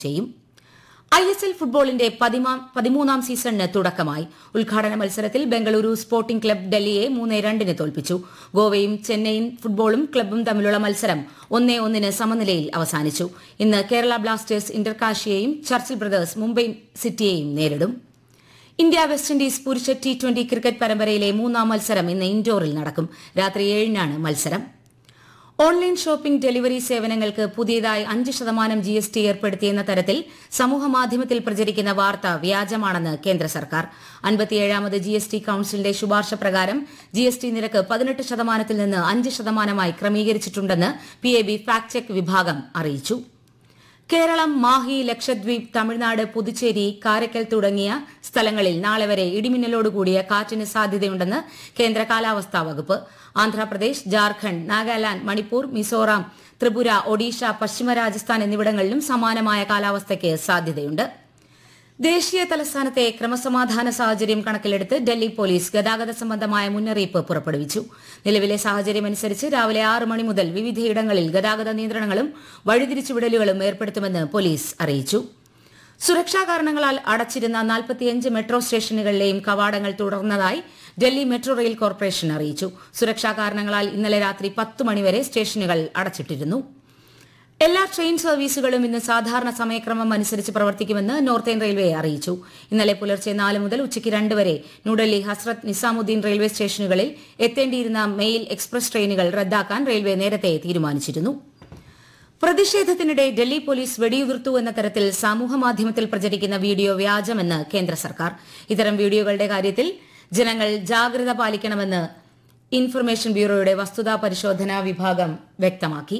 ചെയ്യും I S L ഫുട്ബോളിന്റെ പതിമാ- പതിമൂന്നാം സീസണിന് തുടക്കമായി ഉദ്ഘാടന മത്സരത്തിൽ ബംഗളൂരു സ്പോർട്ടിംഗ് ക്ലബ് ഡൽഹിയെ മൂന്ന് രണ്ടിന് തോൽപ്പിച്ചു ഗോവയും ചെന്നൈയിൻ ഫുട്ബോളും ക്ലബ്ബും തമ്മിലുള്ള മത്സരം ഒന്നേ ഒന്നിന് സമനിലയിൽ അവസാനിച്ചു ഇന്ന് കേരള ബ്ലാസ്റ്റേഴ്സ് ഇന്റർകാഷിയെയും ചർച്ചിൽ ബ്രദേഴ്സ് മുംബൈ സിറ്റിയെയും നേരിടും ഇന്ത്യ വെസ്റ്റ് ഇൻഡീസ് പുരുഷ ടി ട്വന്റി ക്രിക്കറ്റ് പരമ്പരയിലെ മൂന്നാം മത്സരം ഇന്ന് ഇൻഡോറിൽ നടക്കും രാത്രി ഏഴിനാണ് മത്സരം ഓൺലൈൻ ഷോപ്പിംഗ് ഡെലിവറി സേവനങ്ങൾക്ക് പുതിയതായി അഞ്ച് ശതമാനം ജി എസ് ടി ഏർപ്പെടുത്തിയെന്ന തരത്തിൽ സമൂഹമാധ്യമത്തിൽ പ്രചരിക്കുന്ന വാർത്ത വ്യാജമാണെന്ന് കേന്ദ്ര സർക്കാർ അൻപത്തിയേഴാമത് ജി എസ് ടി കൌൺസിലിന്റെ ശുപാർശ പ്രകാരം ജി എസ് ടി നിരക്ക് പതിനെട്ട് ശതമാനത്തിൽ നിന്ന് അഞ്ച് ശതമാനമായി ക്രമീകരിച്ചിട്ടുണ്ടെന്ന് P A B fact check വിഭാഗം അറിയിച്ചു കേരളം മാഹി ലക്ഷദ്വീപ് തമിഴ്നാട് പുതുച്ചേരി കാരക്കൽ തുടങ്ങിയ സ്ഥലങ്ങളിൽ നാളെ വരെ ഇടിമിന്നലോടുകൂടിയ കാറ്റിന് സാധ്യതയുണ്ടെന്ന് കേന്ദ്ര കാലാവസ്ഥാ വകുപ്പ് ആന്ധ്രാപ്രദേശ് ജാർഖണ്ഡ് നാഗാലാന്റ് മണിപ്പൂർ മിസോറാം ത്രിപുര ഒഡീഷ പശ്ചിമ രാജസ്ഥാൻ എന്നിവിടങ്ങളിലും സമാനമായ കാലാവസ്ഥയ്ക്ക് സാധ്യതയുണ്ട് ദേശീയ തലസ്ഥാനത്തെ ക്രമസമാധാന സാഹചര്യം കണക്കിലെടുത്ത് ഡൽഹി പോലീസ് ഗതാഗത സംബന്ധമായ മുന്നറിയിപ്പ് പുറപ്പെടുവിച്ചു നിലവിലെ സാഹചര്യമനുസരിച്ച് രാവിലെ ആറ് മണി മുതൽ വിവിധയിടങ്ങളിൽ ഗതാഗത നിയന്ത്രണങ്ങളും വഴിതിരിച്ചുവിടലുകളും ഏർപ്പെടുത്തുമെന്ന് പോലീസ് അറിയിച്ചു സുരക്ഷാ കാരണങ്ങളാൽ അടച്ചിരുന്ന നാൽപ്പത്തിയഞ്ച് മെട്രോ സ്റ്റേഷനുകളിലെയും കവാടങ്ങൾ തുടർന്നതായി ഡൽഹി മെട്രോ റെയിൽ കോർപ്പറേഷൻ അറിയിച്ചു സുരക്ഷാ കാരണങ്ങളാൽ ഇന്നലെ രാത്രി പത്ത് മണിവരെ സ്റ്റേഷനുകൾ അടച്ചിട്ടിരുന്നു എല്ലാ ട്രെയിൻ സർവീസുകളും ഇന്ന് സാധാരണ സമയക്രമം അനുസരിച്ച് പ്രവർത്തിക്കുമെന്ന് നോർത്തേൺ റെയിൽവേ അറിയിച്ചു ഇന്നലെ പുലർച്ചെ നാല് മുതൽ ഉച്ചയ്ക്ക് രണ്ട് വരെ ന്യൂഡൽഹി ഹസ്രത്ത് നിസാമുദ്ദീൻ റെയിൽവേ സ്റ്റേഷനുകളിൽ എത്തേണ്ടിയിരുന്ന മെയിൽ എക്സ്പ്രസ് ട്രെയിനുകൾ റദ്ദാക്കാൻ റെയിൽവേ നേരത്തെ തീരുമാനിച്ചിരുന്നു പ്രതിഷേധത്തിനിടെ ഡൽഹി പോലീസ് വെടിയുതിർത്തു എന്ന തരത്തിൽ സമൂഹമാധ്യമത്തിൽ പ്രചരിക്കുന്ന വീഡിയോ വ്യാജമെന്ന് കേന്ദ്ര സർക്കാർ ഇത്തരം വീഡിയോകളുടെ കാര്യത്തിൽ ജനങ്ങൾ ജാഗ്രത പാലിക്കണമെന്ന് ഇൻഫർമേഷൻ ബ്യൂറോയുടെ വസ്തുതാ പരിശോധനാ വിഭാഗം വ്യക്തമാക്കി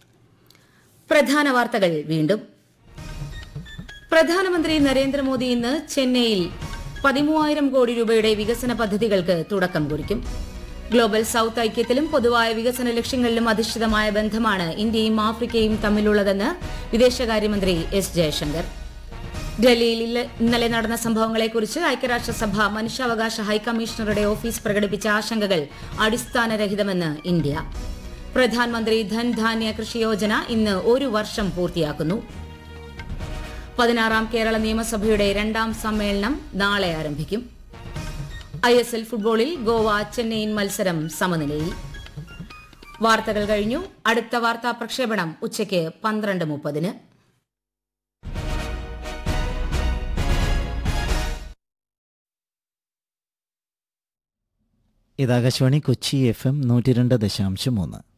പ്രധാന വാർത്തകൾ വീണ്ടും പ്രധാനമന്ത്രി നരേന്ദ്രമോദി ഇന്ന് ചെന്നൈയിൽ പതിമൂവായിരം കോടി രൂപയുടെ വികസന പദ്ധതികൾക്ക് തുടക്കം കുറിക്കും ഗ്ലോബൽ സൌത്ത് ഐക്യത്തിലും പൊതുവായ വികസന ലക്ഷ്യങ്ങളിലും അധിഷ്ഠിതമായ ബന്ധമാണ് ഇന്ത്യയും ആഫ്രിക്കയും തമ്മിലുള്ളതെന്ന് വിദേശകാര്യമന്ത്രി എസ് ജയശങ്കർ ഡൽഹിയിൽ ഇല്ല- ഇന്നലെ നടന്ന സംഭവങ്ങളെക്കുറിച്ച് ഐക്യരാഷ്ട്രസഭ മനുഷ്യാവകാശ ഹൈക്കമ്മീഷണറുടെ ഓഫീസ് പ്രകടിപ്പിച്ച ആശങ്കകൾ അടിസ്ഥാനരഹിതമെന്ന് ഇന്ത്യ പ്രധാനമന്ത്രി ധൻധാന്യ കൃഷി യോജന ഇന്ന് ഒരു വർഷം പൂർത്തിയാക്കുന്നു പതിനാറാം കേരള നിയമസഭയുടെ രണ്ടാം സമ്മേളനം നാളെ ആരംഭിക്കും ഐ എസ് എൽ ഫുട്ബോളിൽ ഗോവ ചെന്നൈയിൻ മത്സരം സമനിലയിൽ വാർത്തകൾ കഴിഞ്ഞു അടുത്ത വാർത്താ പ്രക്ഷേപണം ഉച്ചയ്ക്ക് പന്ത്രണ്ട് മുപ്പതിന് ഇത് ആകാശവാണി കൊച്ചി എഫ് എം നൂറ്റി രണ്ട് ദശാംശം മൂന്ന്